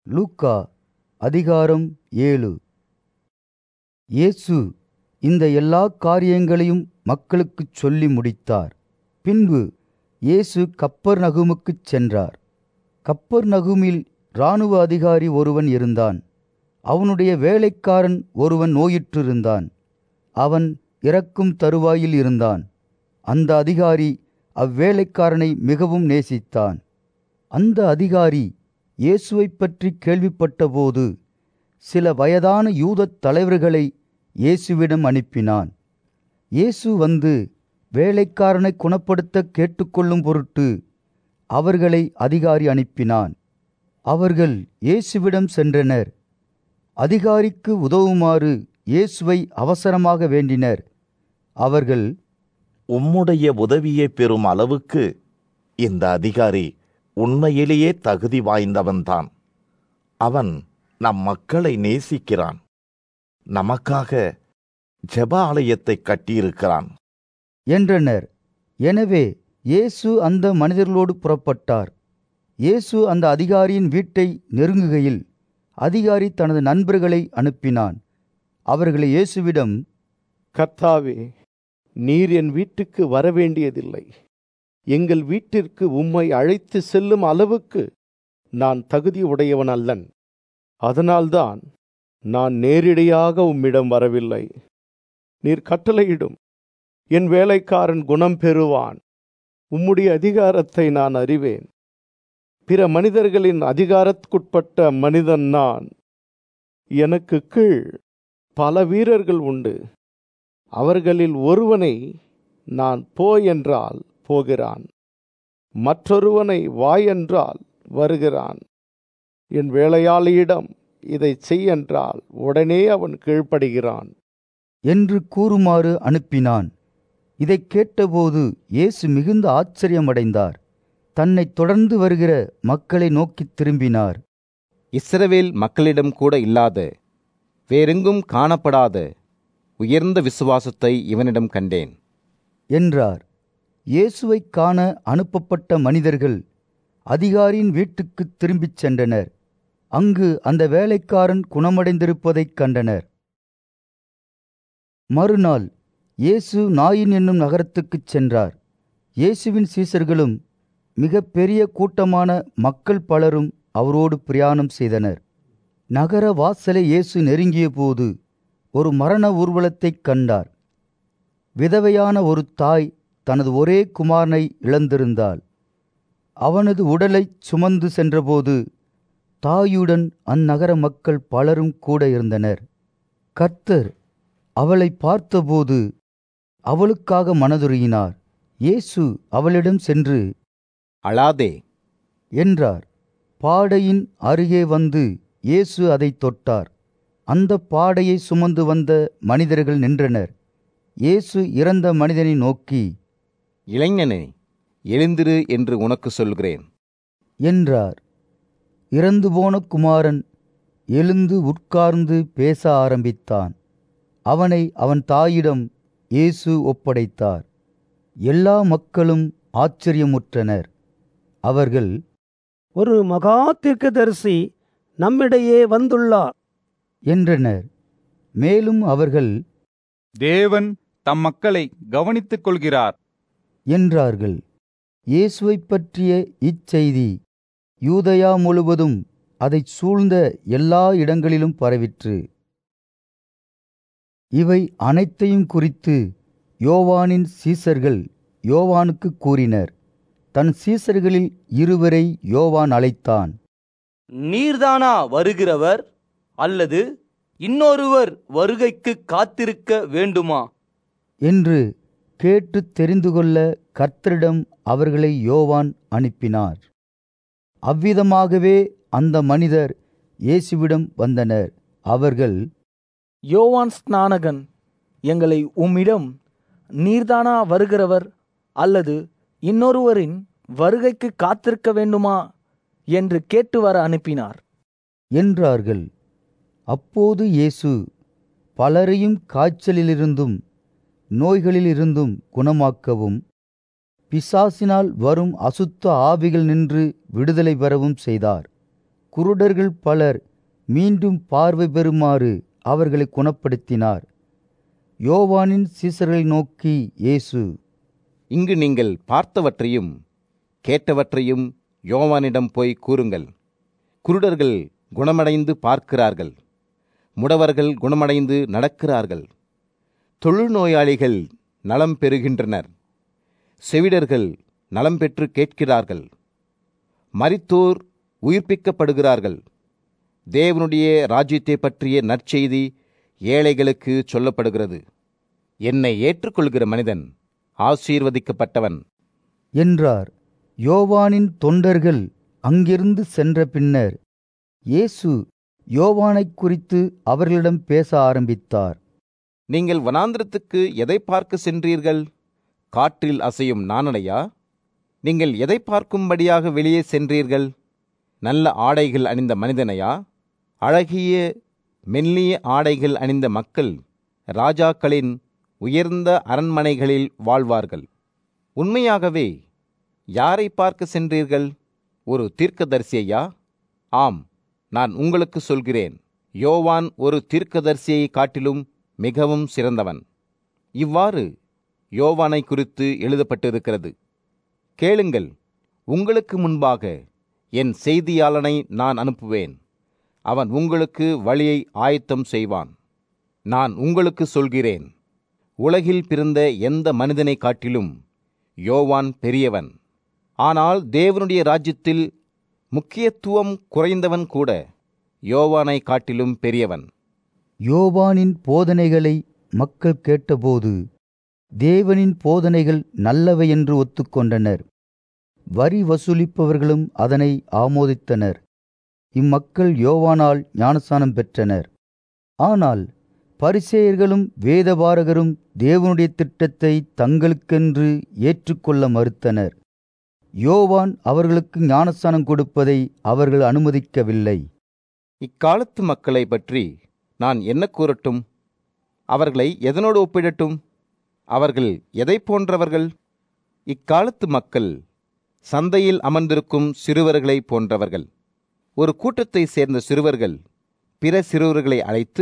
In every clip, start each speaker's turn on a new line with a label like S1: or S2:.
S1: லூக்கா அதிகாரம் ஏழு இயேசு இந்த எல்லா காரியங்களையும் மக்களுக்குச் சொல்லி முடித்தார் பின்பு இயேசு கப்பர் நகுமுக்குச் சென்றார் கப்பர் நகுமில் இராணுவ அதிகாரி ஒருவன் இருந்தான் அவனுடைய வேலைக்காரன் ஒருவன் நோயுற்றிருந்தான் அவன் இறக்கும் தருவாயில் இருந்தான் அந்த அதிகாரி அவ்வேலைக்காரனை மிகவும் நேசித்தான் அந்த அதிகாரி இயேசுவைப் பற்றி கேள்விப்பட்டபோது சில வயதான யூதத் தலைவர்களை இயேசுவிடம் அனுப்பினான் இயேசு வந்து வேலைக்காரனை குணப்படுத்த கேட்டுக்கொள்ளும் பொருட்டு அவர்களை அதிகாரி அனுப்பினான் அவர்கள் இயேசுவிடம் சென்றனர் அதிகாரிக்கு உதவுமாறு இயேசுவை அவசரமாக வேண்டினர் அவர்கள்
S2: உம்முடைய உதவியை பெறும் அளவுக்கு இந்த அதிகாரி உண்மையிலேயே தகுதி வாய்ந்தவன்தான் அவன் நம் மக்களை நேசிக்கிறான் நமக்காக ஜெப ஆலயத்தை கட்டியிருக்கிறான்
S1: என்றனர் எனவே இயேசு அந்த மனிதர்களோடு புறப்பட்டார் இயேசு அந்த அதிகாரியின் வீட்டை நெருங்குகையில் அதிகாரி தனது நண்பர்களை அனுப்பினான் அவர்களை இயேசுவிடம்
S3: கர்த்தாவே நீர் என் வீட்டுக்கு வரவேண்டியதில்லை எங்கள் வீட்டிற்கு உம்மை அழைத்து செல்லும் அளவுக்கு நான் தகுதி உடையவன் அல்லன் அதனால்தான் நான் நேரிடையாக உம்மிடம் வரவில்லை நீர் கட்டளையிடும் என் வேலைக்காரன் குணம் பெறுவான் உம்முடைய அதிகாரத்தை நான் அறிவேன் பிற மனிதர்களின் அதிகாரத்துக்குட்பட்ட மனிதன் நான் எனக்கு கீழ் பல வீரர்கள் உண்டு அவர்களில் ஒருவனை நான் போ என்றால் போகிறான் மற்றொருவனை வா என்றால் வருகிறான் என் வேலையாளியிடம் இதை செய் என்றால் உடனே அவன் கீழ்ப்படுகிறான்
S1: என்று கூறுமாறு அனுப்பினான் இதைக் கேட்டபோது இயேசு மிகுந்த ஆச்சரியமடைந்தார் தன்னைத் தொடர்ந்து வருகிற மக்களை நோக்கித் திரும்பினார்
S4: இஸ்ரவேல் மக்களிடம் கூட இல்லாத வேறெங்கும் காணப்படாத உயர்ந்த விசுவாசத்தை இவனிடம் கண்டேன்
S1: என்றார் இயேசுவைக் காண அனுப்பப்பட்ட மனிதர்கள் அதிகாரியின் வீட்டுக்குத் திரும்பிச் சென்றனர் அங்கு அந்த வேலைக்காரன் குணமடைந்திருப்பதைக் கண்டனர் மறுநாள் இயேசு நாயின் என்னும் நகரத்துக்குச் சென்றார் இயேசுவின் சீசர்களும் மிக பெரிய கூட்டமான மக்கள் பலரும் அவரோடு பிரயாணம் செய்தனர் நகர வாசலை இயேசு நெருங்கிய போது ஒரு மரண ஊர்வலத்தைக் கண்டார் விதவையான ஒரு தாய் தனது ஒரே குமாரனை இழந்திருந்தாள் அவனது உடலைச் சுமந்து சென்றபோது தாயுடன் அந்நகர மக்கள் பலரும் கூட இருந்தனர் கர்த்தர் அவளை பார்த்தபோது அவளுக்காக மனதுருகினார் இயேசு அவளிடம் சென்று
S4: அழாதே
S1: என்றார் பாடையின் அருகே வந்து இயேசு அதைத் தொட்டார் அந்த பாடையை சுமந்து வந்த மனிதர்கள் நின்றனர் இயேசு இறந்த மனிதனை நோக்கி
S4: இளைஞனே எழுந்திரு என்று உனக்கு சொல்கிறேன்
S1: என்றார் இறந்து போன குமாரன் எழுந்து உட்கார்ந்து பேச ஆரம்பித்தான் அவனை அவன் தாயிடம் இயேசு ஒப்படைத்தார் எல்லா மக்களும் ஆச்சரியமுற்றனர் அவர்கள்
S5: ஒரு மகா தீர்க்கதரிசி நம்மிடையே வந்துள்ளார்
S1: என்றனர் மேலும் அவர்கள்
S6: தேவன் தம் மக்களை கவனித்துக் கொள்கிறார்
S1: என்றார்கள் இயேசுவைப் பற்றிய இச்செய்தி யூதயா முழுவதும் அதைச் சூழ்ந்த எல்லா இடங்களிலும் பரவிற்று இவை அனைத்தையும் குறித்து யோவானின் சீசர்கள் யோவானுக்கு கூறினர் தன் சீசர்களில் இருவரை யோவான் அழைத்தான்
S7: நீர்தானா வருகிறவர் அல்லது இன்னொருவர் வருகைக்கு காத்திருக்க வேண்டுமா
S1: என்று கேட்டு தெரிந்து கொள்ள கர்த்தரிடம் அவர்களை யோவான் அனுப்பினார் அவ்விதமாகவே அந்த மனிதர் இயேசுவிடம் வந்தனர் அவர்கள்
S5: யோவான் ஸ்நானகன் எங்களை உம்மிடம் நீர்தானா வருகிறவர் அல்லது இன்னொருவரின் வருகைக்கு காத்திருக்க வேண்டுமா என்று கேட்டு வர அனுப்பினார்
S1: என்றார்கள் அப்போது இயேசு பலரையும் காய்ச்சலிலிருந்தும் நோய்களிலிருந்தும் குணமாக்கவும் பிசாசினால் வரும் அசுத்த ஆவிகள் நின்று விடுதலை பெறவும் செய்தார் குருடர்கள் பலர் மீண்டும் பார்வை பெறுமாறு அவர்களை குணப்படுத்தினார் யோவானின் சீசர்களை நோக்கி இயேசு
S4: இங்கு நீங்கள் பார்த்தவற்றையும் கேட்டவற்றையும் யோவானிடம் போய் கூறுங்கள் குருடர்கள் குணமடைந்து பார்க்கிறார்கள் முடவர்கள் குணமடைந்து நடக்கிறார்கள் தொழுநோயாளிகள் நலம் பெறுகின்றனர் செவிடர்கள் நலம் பெற்று கேட்கிறார்கள் மரித்தோர் உயிர்ப்பிக்கப்படுகிறார்கள் தேவனுடைய ராஜ்யத்தை பற்றிய நற்செய்தி ஏழைகளுக்கு சொல்லப்படுகிறது என்னை ஏற்றுக்கொள்கிற மனிதன் ஆசீர்வதிக்கப்பட்டவன்
S1: என்றார் யோவானின் தொண்டர்கள் அங்கிருந்து சென்ற பின்னர் இயேசு யோவானைக் குறித்து அவர்களிடம் பேச ஆரம்பித்தார்
S4: நீங்கள் வனாந்திரத்துக்கு எதை பார்க்க சென்றீர்கள் காற்றில் அசையும் நாணனையா நீங்கள் எதை பார்க்கும்படியாக வெளியே சென்றீர்கள் நல்ல ஆடைகள் அணிந்த மனிதனையா அழகிய மெல்லிய ஆடைகள் அணிந்த மக்கள் ராஜாக்களின் உயர்ந்த அரண்மனைகளில் வாழ்வார்கள் உண்மையாகவே யாரை பார்க்க சென்றீர்கள் ஒரு தீர்க்கதரிசியையா ஆம் நான் உங்களுக்கு சொல்கிறேன் யோவான் ஒரு தீர்க்கதரிசியை காட்டிலும் மிகவும் சிறந்தவன் இவ்வாறு யோவானை குறித்து எழுதப்பட்டிருக்கிறது கேளுங்கள் உங்களுக்கு முன்பாக என் செய்தியாளனை நான் அனுப்புவேன் அவன் உங்களுக்கு வழியை ஆயத்தம் செய்வான் நான் உங்களுக்கு சொல்கிறேன் உலகில் பிறந்த எந்த மனிதனை காட்டிலும் யோவான் பெரியவன் ஆனால் தேவனுடைய ராஜ்யத்தில் முக்கியத்துவம் குறைந்தவன் கூட யோவானை காட்டிலும் பெரியவன்
S1: யோவானின் போதனைகளை மக்கள் கேட்டபோது தேவனின் போதனைகள் நல்லவை என்று ஒத்துக்கொண்டனர் வரி வசூலிப்பவர்களும் அதனை ஆமோதித்தனர் இம்மக்கள் யோவானால் ஞானஸ்தானம் பெற்றனர் ஆனால் பரிசேயர்களும் வேதபாரகரும் தேவனுடைய திட்டத்தை தங்களுக்கென்று ஏற்றுக்கொள்ள மறுத்தனர் யோவான் அவர்களுக்கு ஞானஸ்தானம் கொடுப்பதை அவர்கள் அனுமதிக்கவில்லை
S4: இக்காலத்து மக்களை பற்றி நான் என்ன கூறட்டும் அவர்களை எதனோடு ஒப்பிடட்டும் அவர்கள் எதை போன்றவர்கள் இக்காலத்து மக்கள் சந்தையில் அமர்ந்திருக்கும் சிறுவர்களைப் போன்றவர்கள் ஒரு கூட்டத்தை சேர்ந்த சிறுவர்கள் பிற சிறுவர்களை அழைத்து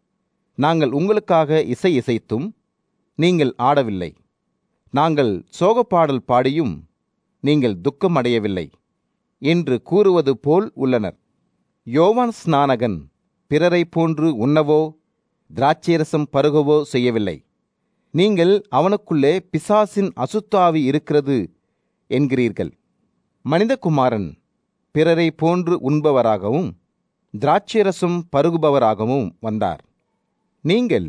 S4: நாங்கள் உங்களுக்காக இசை இசைத்தும் நீங்கள் ஆடவில்லை நாங்கள் சோகப்பாடல் பாடியும் நீங்கள் துக்கம் அடையவில்லை என்று கூறுவது போல் உள்ளனர் யோவான் ஸ்நானகன் பிறரைப் போன்று உண்ணவோ திராட்சைரசம் பருகவோ செய்யவில்லை நீங்கள் அவனுக்குள்ளே பிசாசின் அசுத்தாவி இருக்கிறது என்கிறீர்கள் மனிதகுமாரன் பிறரை போன்று உண்பவராகவும் திராட்சைரசம் பருகுபவராகவும் வந்தார் நீங்கள்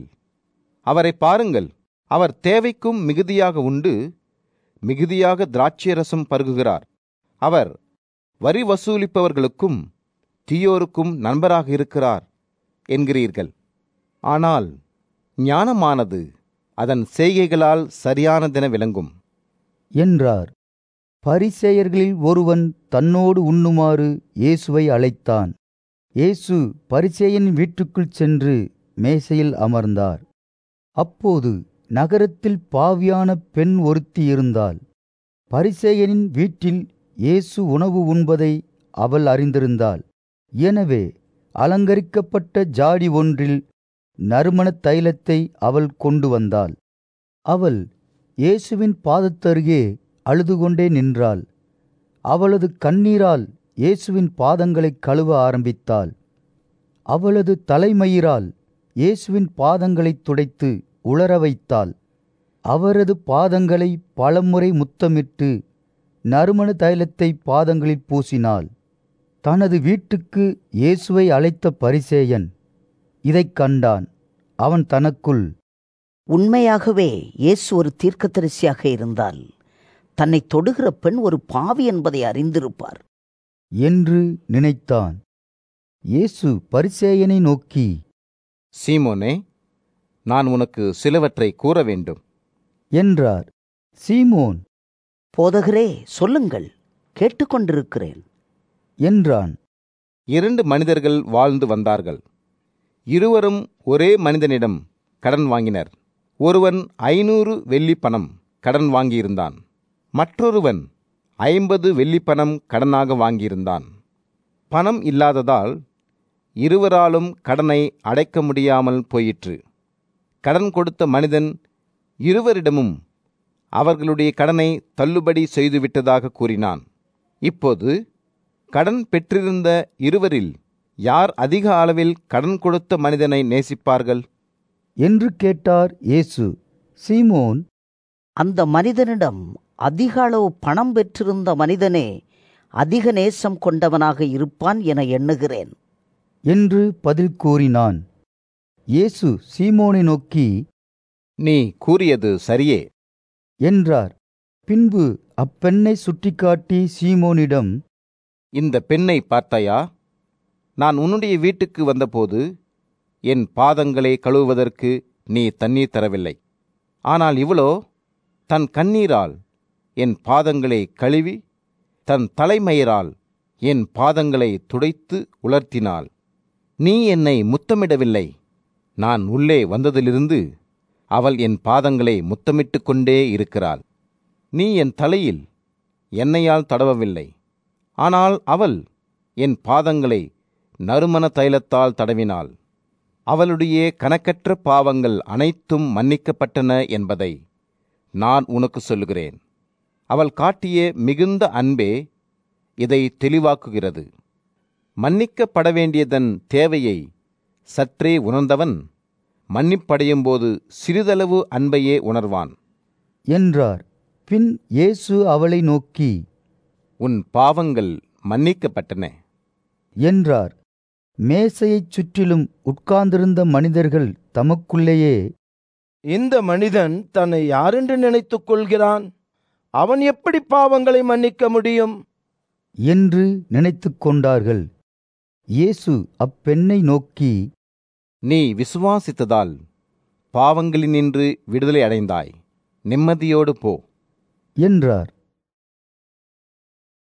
S4: அவரை பாருங்கள் அவர் தேவைக்கும் மிகுதியாக உண்டு மிகுதியாக திராட்சைரசம் பருகுகிறார் அவர் வரி வசூலிப்பவர்களுக்கும் தீயோருக்கும் நண்பராக இருக்கிறார் என்கிறீர்கள் ஆனால் ஞானமானது அதன் செய்கைகளால் சரியானதென விளங்கும்
S1: என்றார் பரிசேயர்களில் ஒருவன் தன்னோடு உண்ணுமாறு இயேசுவை அழைத்தான் இயேசு பரிசேயன் வீட்டுக்குள் சென்று மேசையில் அமர்ந்தார் அப்போது நகரத்தில் பாவியான பெண் ஒருத்தி இருந்தாள் பரிசேயனின் வீட்டில் இயேசு உணவு உண்பதை அவள் அறிந்திருந்தாள் எனவே அலங்கரிக்கப்பட்ட ஜாடி ஒன்றில் நறுமணத் தைலத்தை அவள் கொண்டு வந்தாள் அவள் இயேசுவின் பாதத்தருகே அழுது கொண்டே நின்றாள் அவளது கண்ணீரால் இயேசுவின் பாதங்களைக் கழுவ ஆரம்பித்தாள் அவளது தலைமயிரால் இயேசுவின் பாதங்களைத் துடைத்து உலர வைத்தாள் அவரது பாதங்களை பலமுறை முத்தமிட்டு நறுமண தைலத்தை பாதங்களில் பூசினாள் தனது வீட்டுக்கு இயேசுவை அழைத்த பரிசேயன் இதைக் கண்டான் அவன் தனக்குள்
S8: உண்மையாகவே இயேசு ஒரு தீர்க்கதரிசியாக இருந்தால் தன்னை தொடுகிற பெண் ஒரு பாவி என்பதை அறிந்திருப்பார்
S1: என்று நினைத்தான் இயேசு பரிசேயனை நோக்கி
S4: சீமோனே நான் உனக்கு சிலவற்றை கூற வேண்டும்
S1: என்றார் சீமோன்
S8: போதகரே சொல்லுங்கள் கேட்டுக்கொண்டிருக்கிறேன்
S1: என்றான்
S4: இரண்டு மனிதர்கள் வாழ்ந்து வந்தார்கள் இருவரும் ஒரே மனிதனிடம் கடன் வாங்கினர் ஒருவன் ஐநூறு வெள்ளி பணம் கடன் வாங்கியிருந்தான் மற்றொருவன் ஐம்பது வெள்ளி பணம் கடனாக வாங்கியிருந்தான் பணம் இல்லாததால் இருவராலும் கடனை அடைக்க முடியாமல் போயிற்று கடன் கொடுத்த மனிதன் இருவரிடமும் அவர்களுடைய கடனை தள்ளுபடி செய்துவிட்டதாக கூறினான் இப்போது கடன் பெற்றிருந்த இருவரில் யார் அதிக அளவில் கடன் கொடுத்த மனிதனை நேசிப்பார்கள்
S1: என்று கேட்டார் இயேசு சீமோன்
S8: அந்த மனிதனிடம் அதிக அளவு பணம் பெற்றிருந்த மனிதனே அதிக நேசம் கொண்டவனாக இருப்பான் என எண்ணுகிறேன்
S1: என்று பதில் கூறினான் இயேசு சீமோனை நோக்கி
S4: நீ கூறியது சரியே
S1: என்றார் பின்பு அப்பெண்ணை சுட்டிக்காட்டி சீமோனிடம்
S4: இந்த பெண்ணை பார்த்தாயா நான் உன்னுடைய வீட்டுக்கு வந்தபோது என் பாதங்களை கழுவுவதற்கு நீ தண்ணீர் தரவில்லை ஆனால் இவளோ தன் கண்ணீரால் என் பாதங்களை கழுவி தன் தலைமயிரால் என் பாதங்களை துடைத்து உலர்த்தினாள் நீ என்னை முத்தமிடவில்லை நான் உள்ளே வந்ததிலிருந்து அவள் என் பாதங்களை முத்தமிட்டு கொண்டே இருக்கிறாள் நீ என் தலையில் எண்ணெயால் தடவவில்லை ஆனால் அவள் என் பாதங்களை நறுமண தைலத்தால் தடவினாள் அவளுடைய கணக்கற்ற பாவங்கள் அனைத்தும் மன்னிக்கப்பட்டன என்பதை நான் உனக்கு சொல்லுகிறேன் அவள் காட்டிய மிகுந்த அன்பே இதை தெளிவாக்குகிறது மன்னிக்கப்பட வேண்டியதன் தேவையை சற்றே உணர்ந்தவன் மன்னிப்படையும்போது சிறிதளவு அன்பையே உணர்வான்
S1: என்றார் பின் இயேசு அவளை நோக்கி
S4: உன் பாவங்கள் மன்னிக்கப்பட்டன
S1: என்றார் மேசையைச் சுற்றிலும் உட்கார்ந்திருந்த மனிதர்கள் தமக்குள்ளேயே
S9: இந்த மனிதன் தன்னை யாரென்று நினைத்துக் கொள்கிறான் அவன் எப்படி பாவங்களை மன்னிக்க முடியும்
S1: என்று நினைத்துக் கொண்டார்கள் இயேசு அப்பெண்ணை நோக்கி
S4: நீ விசுவாசித்ததால் பாவங்களினின்று விடுதலை அடைந்தாய் நிம்மதியோடு போ
S1: என்றார்